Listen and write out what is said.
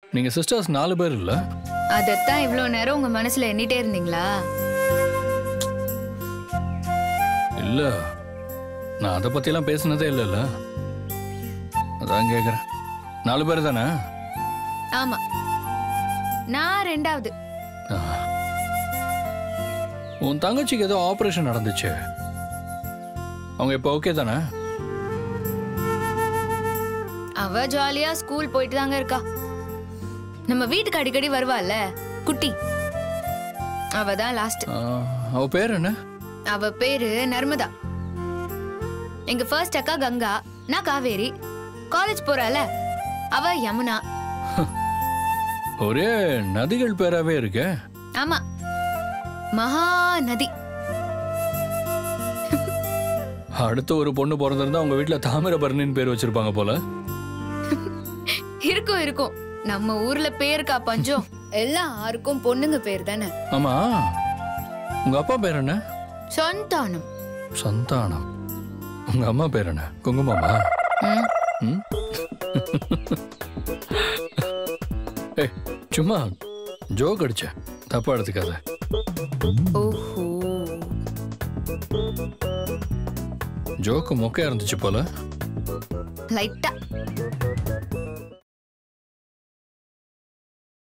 நீங்க சிஸ்டர்ஸ் நாலு பேர் இல்ல அதத்தான் இவ்ளோ நேரம் உங்க மனசுல எண்ணிட்டே இருந்தீங்களா இல்ல நான் அதை பத்திலாம் பேசினதே இல்லைல்ல அதான் கேக்குறேன் நாலு பேர் தானே ஆமா நான் ரெண்டாவது ஆ. உன் தங்கச்சிக்கு ஏதோ ஆபரேஷன் நடந்துச்சு அவங்க இப்போ ஓகே தானே அவ ஜாலியா ஸ்கூல் போயிட்டு தாங்க இருக்கா நம்ம வீட்டுக்கு அடிக்கடி வருவாள்ல குட்டி அவ தான் லாஸ்ட் ஆ, அவ பேர் என்ன அவ பேரு நர்மதா எங்க ஃபர்ஸ்ட் அக்கா கங்கா நான் காவேரி காலேஜ் போறால அவ யமுனா ஒரே நதிகள் பேராவே இருக்கே ஆமா மகா நதி அடுத்து ஒரு பொண்ணு பிறந்திருந்தா உங்க வீட்ல தாமிரபரணின்னு பேர் வச்சிருப்பாங்க போல இருக்கும் இருக்கும் நம்ம ஊர்ல பேருக்கா பஞ்சம் எல்லாம் யாருக்கும் பொண்ணுங்க பேர் தானே ஆமா உங்க அப்பா பேர் என்ன சந்தானம் சந்தானம் உங்க அம்மா பேர் என்ன குங்குமம்மா ம், ம்? ஏய் சும்மா ஜோக் அடிச்சேன் தப்பா எடுத்துக்காத ஓஹோ ஜோக்கு மொக்கையா இருந்துச்சு போல லைட்டா